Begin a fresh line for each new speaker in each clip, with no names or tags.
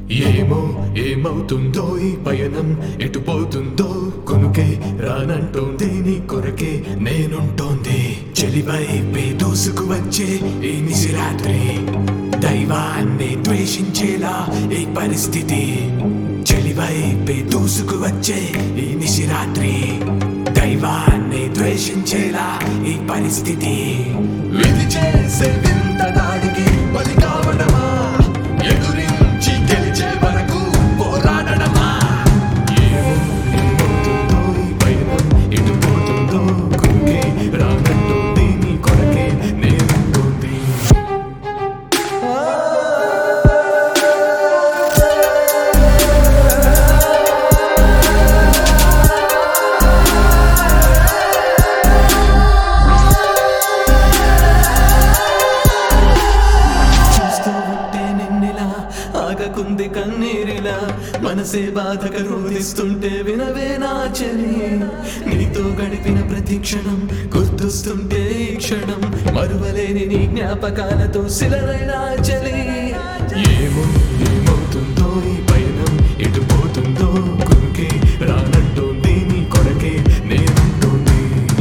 ఏమో ఏమవుతుందో ఈ పయనం ఎటు పోతుందో కొనుకే రానంటోంది నీ కొరకే నేనుంటోంది చెలివైపే దూసుకు వచ్చే ఈ నిశిరాత్రి దైవాన్ని ద్వేషించేలా ఈ పరిస్థితి చెలివైపే దూసుకు వచ్చే ఈ నిశిరాత్రి దైవాన్ని ద్వేషించేలా ఈ పరిస్థితి విధి చేసే వింత దాడికి బలి కావడమా ఎదురించి గెలిచే వరకు పోరాడడమా ఏమో ఏమవుతుందో ఈ పయనం ఎటు పోతుందో కురుకే రానంటోంది నీ కొరకే నేనుంటోంది
చూస్తూ ఉంటే నిన్నెలా ఆగకుంది కన్నీరిలా మనసే బాధగా రోధిస్తుంటే వినవే నా చెలి నీతో గడిపిన ప్రతి క్షణం గుర్తొస్తుంటే ఈ క్షణం మరువలేని నీ జ్ఞాపకాలతో సిలరైన చెలి
ఏమో ఏమవుతుందో ఈ పయనం ఎటు పోతుందో కురుకే రానంటోంది నీ కొరకే నేనుంటోంది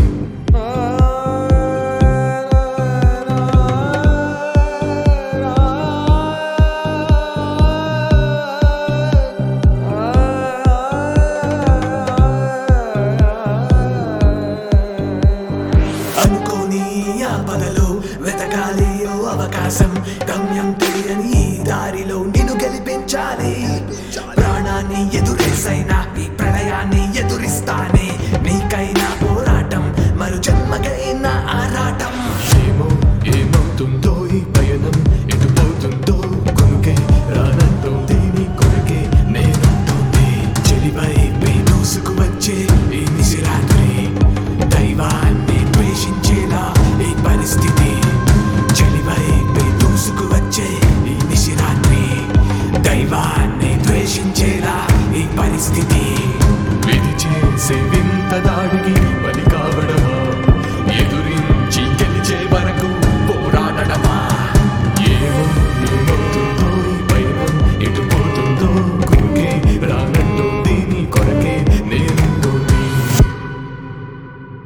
అనుకోని ఆపదలో వెతకాలి ఓ అవకాశం గమ్యం తెలియని ఈ దారిలో నిన్ను గెలిపించాలి ప్రాణాన్ని ఎదురేసైనా ఈ ప్రళయాన్ని ఎదురిస్తానే నీకైనా పోరాటం మరు జన్మకైనా ఆరాటం
ఏమో ఏమవుతుందో ఈ పయనం ఎటు